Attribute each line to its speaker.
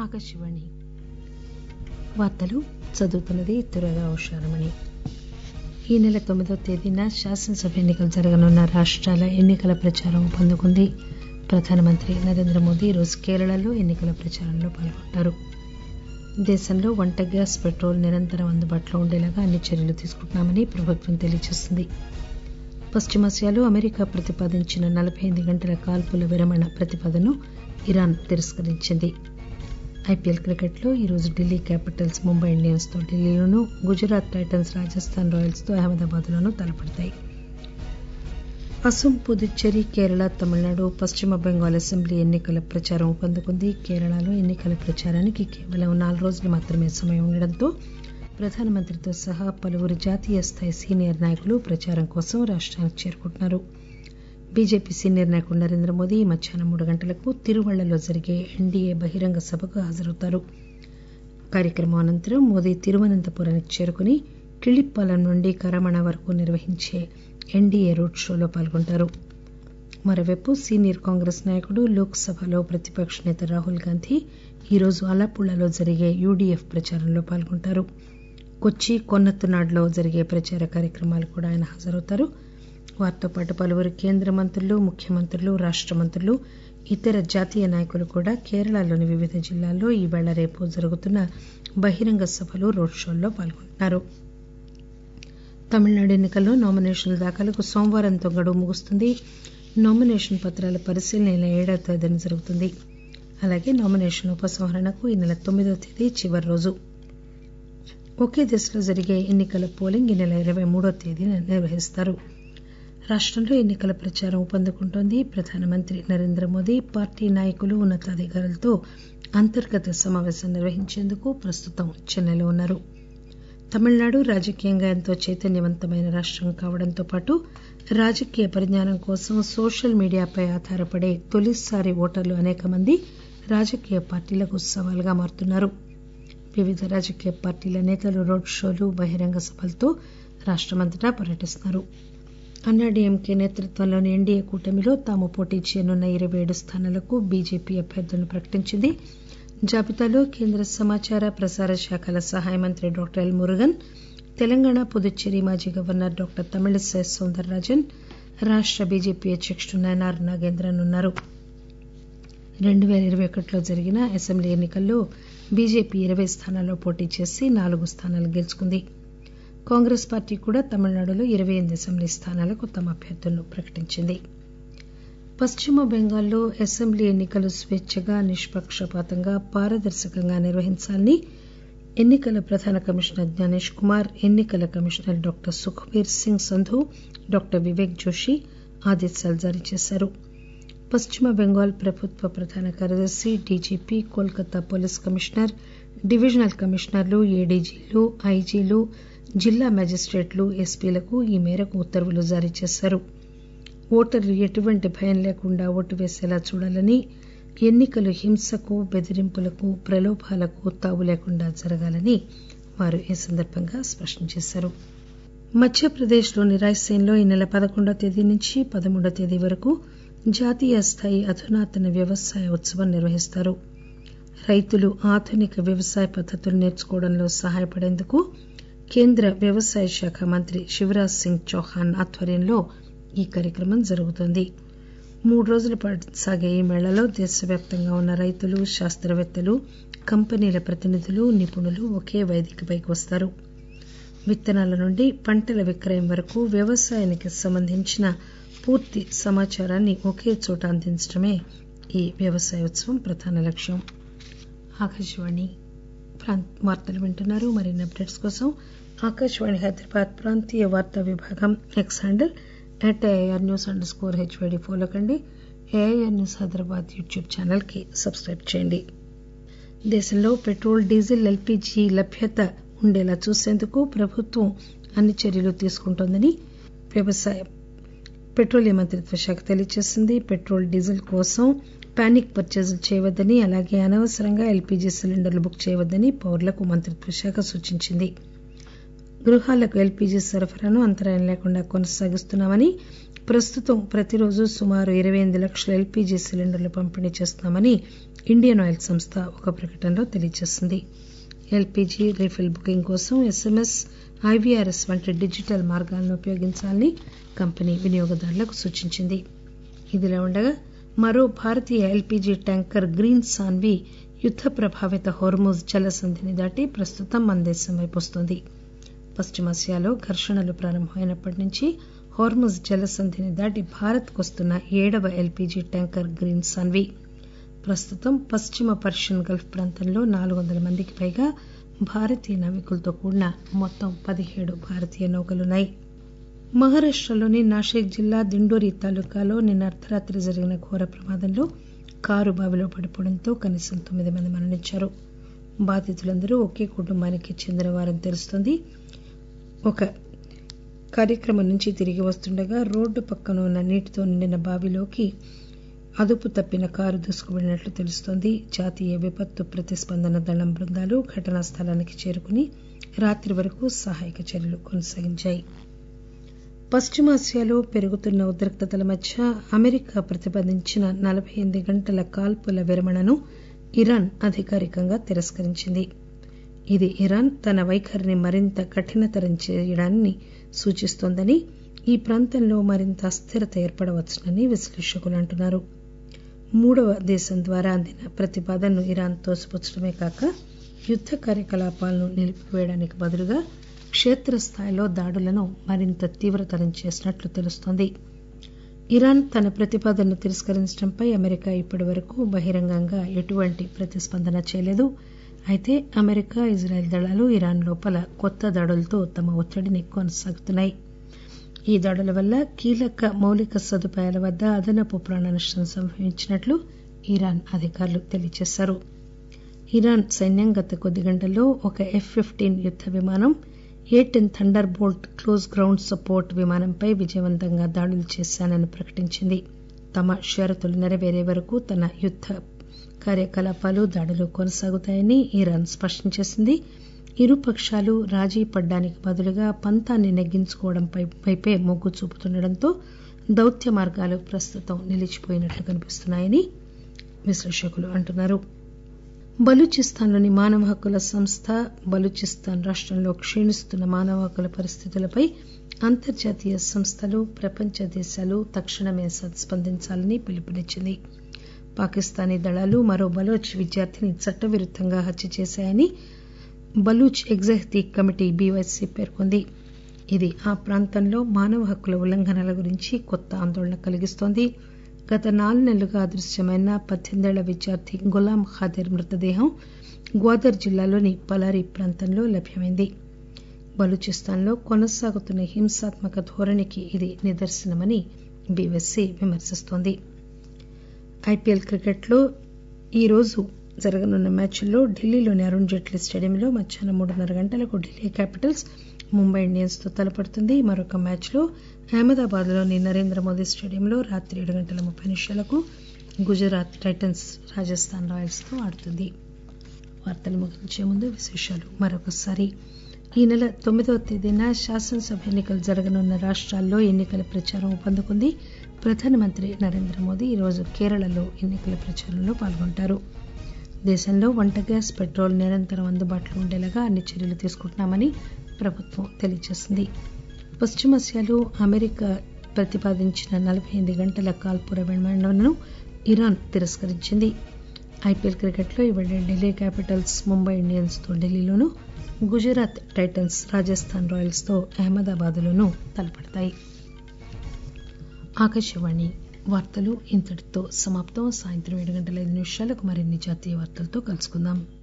Speaker 1: ఆకాశవాణి వార్తలు చదువుతున్నది తురగా ఉషారమణి ఈ నెల తొమ్మిదో తేదీన శాసనసభ ఎన్నికలు జరగనున్న రాష్టాల ఎన్నికల ప్రచారం ఊపందుకుంది ప్రధానమంత్రి నరేంద్ర మోదీ ఈరోజు కేరళలో ఎన్నికల ప్రచారంలో పాల్గొంటారు దేశంలో వంట గ్యాస్ పెట్రోల్ నిరంతరం అందుబాటులో ఉండేలాగా అన్ని చర్యలు తీసుకుంటున్నామని ప్రభుత్వం తెలియజేసింది పశ్చిమాసియాలో అమెరికా ప్రతిపాదించిన నలబై ఎనిమిది గంటల కాల్పుల విరమణ ప్రతిపాదనను ఇరాన్ తిరస్కరించింది ఐపీఎల్ క్రికెట్లో ఈరోజు ఢిల్లీ క్యాపిటల్స్ ముంబై ఇండియన్స్ తో ఢిల్లీలోనూ గుజరాత్ టైటన్స్ రాజస్థాన్ రాయల్స్ తో అహ్మదాబాద్ లోనూ తలపడతాయి అస్సాం పుదుచ్చేరి కేరళ తమిళనాడు పశ్చిమ బెంగాల్ అసెంబ్లీ ఎన్నికల ప్రచారం ఊపందుకుంది కేరళలో ఎన్నికల ప్రచారానికి కేవలం నాలుగు రోజులు మాత్రమే సమయం ఉండడంతో ప్రధానమంత్రితో సహా పలువురు జాతీయ స్థాయి సీనియర్ నాయకులు ప్రచారం కోసం రాష్టానికి చేరుకుంటున్నారు బీజేపీ సీనియర్ నాయకుడు నరేంద్ర మోదీ ఈ మధ్యాహ్నం మూడు గంటలకు తిరువళ్లలో జరిగే ఎన్డీఏ బహిరంగ సభకు హాజరవుతారు కార్యక్రమం అనంతరం మోదీ తిరువనంతపురానికి చేరుకుని కిళిప్పాలెం నుండి కరమణ వరకు నిర్వహించే ఎన్డీఏ రోడ్ షోలో పాల్గొంటారు మరోవైపు సీనియర్ కాంగ్రెస్ నాయకుడు లోక్ సభలో ప్రతిపక్ష నేత రాహుల్ గాంధీ ఈరోజు అలప్పుళ్లలో జరిగే యూడీఎఫ్ ప్రచారంలో పాల్గొంటారు కొచ్చి కొన్నత్తునాడులో జరిగే ప్రచార కార్యక్రమాలకు కూడా ఆయన హాజరవుతారు వారితో పాటు పలువురు కేంద్ర మంత్రులు ముఖ్యమంత్రులు రాష్ట మంత్రులు ఇతర జాతీయ నాయకులు కూడా కేరళలోని వివిధ జిల్లాల్లో ఈవేళ రేపు జరుగుతున్న బహిరంగ సభలు రోడ్ షోల్లో పాల్గొంటున్నారు తమిళనాడు ఎన్నికల్లో నామినేషన్ల దాఖలుకు సోమవారంతో గడువు ముగుస్తుంది నామినేషన్ పత్రాల పరిశీలన ఈ నెల ఏడవ తేదీన జరుగుతుంది అలాగే నామినేషన్ ఉపసంహరణకు ఈ నెల తొమ్మిదవ తేదీ చివరి రోజు ఒకే దశలో జరిగే ఎన్నికల పోలింగ్ ఈ నెల ఇరవై మూడో తేదీన నిర్వహిస్తారు రాష్టంలో ఎన్నికల ప్రచారం ఊపందుకుంటోంది ప్రధానమంత్రి నరేంద్ర మోదీ పార్టీ నాయకులు ఉన్నతాధికారులతో అంతర్గత సమావేశం నిర్వహించేందుకు ప్రస్తుతం చెన్నైలో ఉన్నారు తమిళనాడు రాజకీయంగా ఎంతో చైతన్యవంతమైన రాష్టం కావడంతో పాటు రాజకీయ పరిజ్ఞానం కోసం సోషల్ మీడియాపై ఆధారపడే తొలిసారి ఓటర్లు అనేక మంది రాజకీయ పార్టీలకు సవాల్గా మారుతున్నారు వివిధ రాజకీయ పార్టీల నేతలు రోడ్ షోలు బహిరంగ సభలతో రాష్టమంతటా పర్యటిస్తున్నారు అన్నాడీఎంకే నేతృత్వంలోని ఎన్డీఏ కూటమిలో తాము పోటీ చేయనున్న ఇరవై ఏడు స్థానాలకు బీజేపీ అభ్యర్థులను ప్రకటించింది జాబితాలో కేంద్ర సమాచార ప్రసార శాఖల సహాయ మంత్రి డాక్టర్ ఎల్ మురుగన్ తెలంగాణ పుదుచ్చేరి మాజీ గవర్నర్ డాక్టర్ తమిళిసై సౌందరరాజన్ రాష్ట బీజేపీ అధ్యకుడు నయనార్ నాగేంద్రన్ ఉన్నారు రెండు పేల ఇరవై ఒకటిలో జరిగిన అసెంబ్లీ ఎన్నికల్లో బీజేపీ ఇరవై స్థానాల్లో పోటీ చేసి నాలుగు స్థానాలు గెలుచుకుంది కాంగ్రెస్ పార్టీ కూడా తమిళనాడులో ఇరవై ఎనిమిది అసెంబ్లీ స్థానాలకు తమ అభ్యర్థులను ప్రకటించింది పశ్చిమ బెంగాల్లో అసెంబ్లీ ఎన్నికలు స్వేచ్చగా నిష్పక్షపాతంగా పారదర్శకంగా నిర్వహించాలని ఎన్నికల ప్రధాన కమిషనర్ జ్ఞానేష్ కుమార్ ఎన్నికల commissioner doctor Sukhbir Singh Sandhu doctor Vivek Joshi ఆదేశాలు జారీ చేశారు పశ్చిమ బెంగాల్ ప్రభుత్వ ప్రధాన కార్యదర్శి DGP Kolkata police commissioner divisional కమిషనర్లు ఏడీజీలు ఐజీలు జిల్లా మెజిస్టేట్లు ఎస్పీలకు ఈ మేరకు ఉత్తర్వులు జారీ చేశారు ఓటర్లు ఎటువంటి భయం లేకుండా ఓటు వేసేలా చూడాలని ఎన్నికలు హింసకు బెదిరింపులకు ప్రలోభాలకు తావు లేకుండా జరగాలని వారు ఈ సందర్భంగా స్పష్టం చేశారు మధ్యప్రదేశ్లోని రాయ్సేన్లో ఈ నెల పదకొండవ తేదీ నుంచి పదమూడవ తేదీ వరకు జాతీయ స్థాయి అధునాతన వ్యవసాయ ఉత్సవం నిర్వహిస్తారు రైతులు ఆధునిక వ్యవసాయ పద్దతులు నేర్చుకోవడంలో సహాయపడేందుకు కేంద్ర వ్యవసాయ శాఖ మంత్రి శివరాజ్ సింగ్ చౌహాన్ ఆధ్వర్యంలో ఈ కార్యక్రమం జరుగుతోంది మూడు రోజుల పాటు సాగే ఈ మేళలో దేశవ్యాప్తంగా ఉన్న రైతులు శాస్త్రవేత్తలు కంపెనీల ప్రతినిధులు నిపుణులు ఒకే వేదికపైకి వస్తారు విత్తనాల నుండి పంటల విక్రయం వరకు వ్యవసాయానికి సంబంధించిన పూర్తి సమాచారాన్ని ఒకే చోట అందించడమే ఈ వ్యవసాయోత్సవం ప్రధాన లక్ష్యం ఆకాశవాణి వార్తలు వింటున్నారు మరిన్ని అప్డేట్స్ కోసం ఆకాశవాణి హైదరాబాద్ ప్రాంతీయ వార్తా విభాగం X handle at AIR news underscore HYD follow కండి AIR news Hyderabad YouTube channel కి సబ్స్క్రైబ్ చేయండి దేశంలో పెట్రోల్ డీజిల్ ఎల్పీజీ లభ్యత ఉండేలా చూసేందుకు ప్రభుత్వం అన్ని చర్యలు తీసుకుంటోందని వ్యవసాయ పెట్రోలియం మంత్రిత్వ శాఖ తెలియజేసింది పెట్రోల్ డీజిల్ కోసం పానిక్ పర్చేజులు చేయవద్దని అలాగే అనవసరంగా ఎల్పీజీ సిలిండర్లు బుక్ చేయవద్దని పౌరులకు మంత్రిత్వ శాఖ సూచించింది గృహాలకు ఎల్పీజీ సరఫరాను అంతరాయం లేకుండా కొనసాగిస్తున్నామని ప్రస్తుతం ప్రతిరోజు సుమారు ఇరవై ఎనిమిది లక్షల ఎల్పీజీ సిలిండర్లు పంపిణీ చేస్తున్నామని ఇండియన్ ఆయిల్ సంస్థ ఒక ప్రకటనలో తెలియజేసింది ఎల్పీజీ రీఫిల్ బుకింగ్ కోసం ఎస్ఎంఎస్ ఐవీఆర్ఎస్ వంటి డిజిటల్ మార్గాలను ఉపయోగించాలని కంపెనీ వినియోగదారులకు సూచించింది ఇదిలా ఉండగా మరో భారతీయ ఎల్పీజీ ట్యాంకర్ గ్రీన్ సాన్వి యుద్ద ప్రభావిత హోర్ముజ్ జలసంధిని దాటి ప్రస్తుతం మన దేశం వైపు వస్తోంది పశ్చిమాసియాలో ఘర్షణలు ప్రారంభమైనప్పటి నుంచి హోర్ముజ్ జలసంధిని దాటి భారత్కు వస్తున్న ఏడవ ఎల్పీజీ ట్యాంకర్ గ్రీన్ సాన్వి ప్రస్తుతం పశ్చిమ పర్షియన్ గల్ఫ్ ప్రాంతంలో నాలుగు వందల మందికి పైగా భారతీయ నావికులతో కూడిన మొత్తం పదిహేడు భారతీయ నౌకలున్నాయి మహారాష్టలోని నాషిక్ జిల్లా దిండోరి తాలూకాలో నిన్న అర్ధరాత్రి జరిగిన ఘోర ప్రమాదంలో కారు బావిలో పడిపోవడంతో కనీసం తొమ్మిది మంది మరణించారు బాధితులందరూ ఒకే కుటుంబానికి చెందిన వారని తెలుస్తోంది ఒక కార్యక్రమం నుంచి తిరిగి వస్తుండగా రోడ్డు పక్కన ఉన్న నీటితో నిండిన బావిలోకి అదుపు తప్పిన కారు దూసుకువెళ్లినట్లు తెలుస్తోంది జాతీయ విపత్తు ప్రతిస్పందన దళం బృందాలు ఘటనా స్థలానికి చేరుకుని రాత్రి వరకు సహాయక చర్యలు కొనసాగించాయి పశ్చిమాసియాలో పెరుగుతున్న ఉద్రిక్తతల మధ్య అమెరికా ప్రతిపాదించిన నలబై ఎనిమిది గంటల కాల్పుల విరమణను ఇరాన్ అధికారికంగా తిరస్కరించింది ఇది ఇరాన్ తన వైఖరిని మరింత కఠినతరం చేయడాన్ని సూచిస్తోందని ఈ ప్రాంతంలో మరింత అస్థిరత ఏర్పడవచ్చునని విశ్లేషకులు అంటున్నారు మూడవ దేశం ద్వారా అందిన ప్రతిపాదనను ఇరాన్ తోసిపుచ్చడమే కాక యుద్ద కార్యకలాపాలను నిలిపివేయడానికి బదులుగా క్షేత్రస్థాయిలో దాడులను మరింత తీవ్రతరం చేసినట్లు తెలుస్తోంది ఇరాన్ తన ప్రతిపాదనను తిరస్కరించడంపై అమెరికా ఇప్పటి వరకు బహిరంగంగా ఎటువంటి ప్రతిస్పందన చేయలేదు అయితే అమెరికా ఇజ్రాయెల్ దళాలు ఇరాన్ లోపల కొత్త దాడులతో తమ ఒత్తిడిని కొనసాగుతున్నాయి ఈ దాడుల వల్ల కీలక మౌలిక సదుపాయాల వద్ద అదనపు ప్రాణ నష్టం సంభవించినట్లు ఇరాన్ అధికారులు తెలియజేశారు ఇరాన్ సైన్యం గత కొద్ది గంటల్లో ఒక ఎఫ్ ఫిఫ్టీన్ యుద్ద విమానం A ten thunderbolt close ground support విమానంపై విజయవంతంగా దాడులు చేశానని ప్రకటించింది తమ షరతులు నెరవేరే వరకు తన యుద్ద కార్యకలాపాలు దాడులు కొనసాగుతాయని ఇరాన్ స్పష్టం చేసింది ఇరుపక్షాలు రాజీ పడ్డానికి బదులుగా పంతాన్ని నెగ్గించుకోవడంపై వైపే మొగ్గు చూపుతుండటంతో దౌత్య మార్గాలు ప్రస్తుతం నిలిచిపోయినట్లు కనిపిస్తున్నాయని విశ్లేషకులు అంటున్నారు బలూచిస్తాన్లోని మానవ హక్కుల సంస్థ బలూచిస్తాన్ రాష్టంలో క్షీణిస్తున్న మానవ హక్కుల పరిస్థితులపై అంతర్జాతీయ సంస్థలు ప్రపంచ దేశాలు తక్షణమే స్పందించాలని పిలుపునిచ్చింది పాకిస్తానీ దళాలు మరో బలోచ్ విద్యార్థిని చట్టవిరుద్దంగా హత్య చేశాయని బలూచ్ ఎగ్జాహతీ కమిటీ బీవైసీ పేర్కొంది ఇది ఆ ప్రాంతంలో మానవ హక్కుల ఉల్లంఘనల గురించి కొత్త ఆందోళన కలిగిస్తోంది గత నాలుగు నెలలుగా అదృశ్యమైన పద్దెనిమిదేళ్ల విద్యార్థి గులాం ఖాదిర్ మృతదేహం గ్వాదర్ జిల్లాలోని పలారి ప్రాంతంలో లభ్యమైంది బలూచిస్తాన్లో కొనసాగుతున్న హింసాత్మక ధోరణికి ఇది నిదర్శనమని బీవైసీ విమర్శిస్తోంది ఐపీఎల్ క్రికెట్లో ఈరోజు జరగనున్న మ్యాచ్ల్లో ఢిల్లీలోని అరుణ్ జైట్లీ స్టేడియంలో మధ్యాహ్నం మూడున్నర గంటలకు ఢిల్లీ క్యాపిటల్స్ ముంబై ఇండియన్స్ తో తలపడుతుంది మరొక మ్యాచ్లో అహ్మదాబాద్ లోని నరేంద్ర మోదీ స్టేడియంలో రాత్రి ఏడు గంటల ముప్పై నిమిషాలకు గుజరాత్ టైటన్స్ రాజస్థాన్ రాయల్స్ తో ఆడుతుంది వార్తలు ముగించే ముందు విశేషాలు మరొకసారి ఈ నెల తొమ్మిదవ తేదీన శాసనసభ ఎన్నికలు జరగనున్న రాష్ట్రాల్లో ఎన్నికల ప్రచారం ఊపందుకుంది ప్రధానమంత్రి నరేంద్ర మోదీ ఈరోజు కేరళలో ఎన్నికల ప్రచారంలో పాల్గొంటారు దేశంలో వంట గ్యాస్ పెట్రోల్ నిరంతరం అందుబాటులో ఉండేలాగా అన్ని చర్యలు తీసుకుంటున్నామని ప్రభుత్వం తెలియజేసింది పశ్చిమాసియాలో అమెరికా ప్రతిపాదించిన నలబై ఎనిమిది గంటల కాల్పుర విమానాలను ఇరాన్ తిరస్కరించింది ఐపీఎల్ క్రికెట్లో ఇవాళ ఢిల్లీ క్యాపిటల్స్ ముంబై ఇండియన్స్ తో ఢిల్లీలోనూ గుజరాత్ టైటన్స్ రాజస్థాన్ రాయల్స్ తో అహ్మదాబాద్లోనూ తలపడతాయి ఆకాశవాణి వార్తలు ఇంతటితో సమాప్తం సాయంత్రం ఏడు గంటల ఐదు నిమిషాలకు మరిన్ని జాతీయ వార్తలతో కలుసుకుందాం